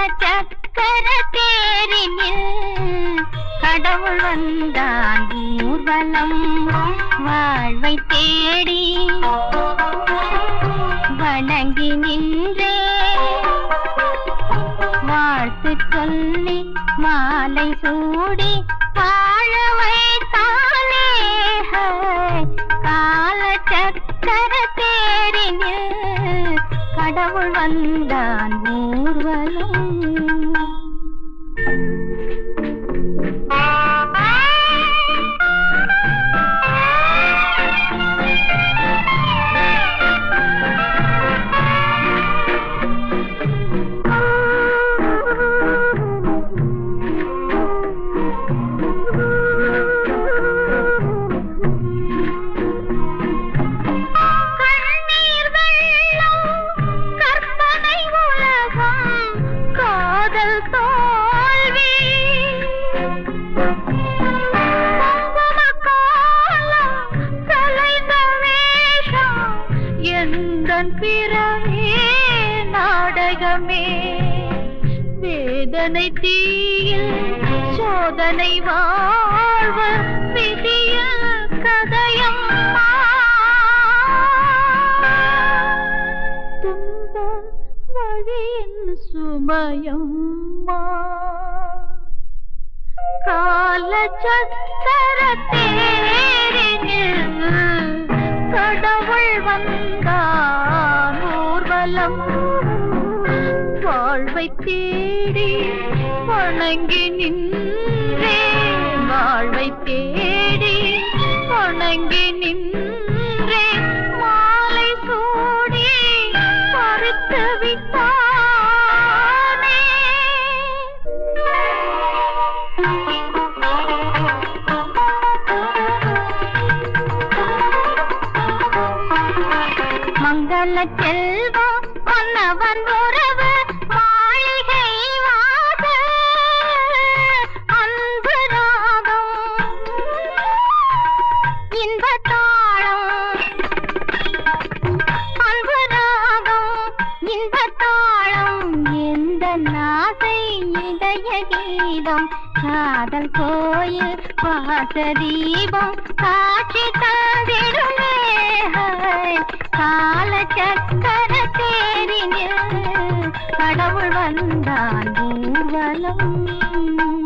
சக்கர தேரினில் கடவுள் வந்தான் ஊர்வலம் வாழ்வை தேடி வணங்கி நின்றே வாழ்த்து சொல்லி மாலை சூடி வாழ வைத்தாலே கால சக்கர தேரினில் கடவுள் வந்தான் ஊர்வலம் கண்ணீர் வெள்ளம் கற்பனை உலகம் காதல் தோல்வி குங்கும காலம் கலைந்த வேஷம் எந்தன் பிறவே நாடகமே வேதனை தீயில் சோதனை வாழ்வு விதியில் கதையம்மா துன்ப வழியின் சுமயம்மா கால சக்கர தேரினில் கடவுள் வந்தான் ஊர்வலம் வாழ்வை தேடி வணங்கி நின்றே வாழ்வை தேடி வணங்கி நின்றே மாலை சூடி பறித்து விட்டானே மங்கள செல்வம் மன்னவன் உறவு மாளிகை வாச அன்பு ராகம் இன்ப தாளம் அன்பு ராகம் இன்ப தாளம் எந்த நாசை இதய கீதம் காதல் கோயில் வாச தீபம் காட்சி தந்திடுமே கால சக்கர தேரினில் கடவுள் வந்தான் ஊர்வலம்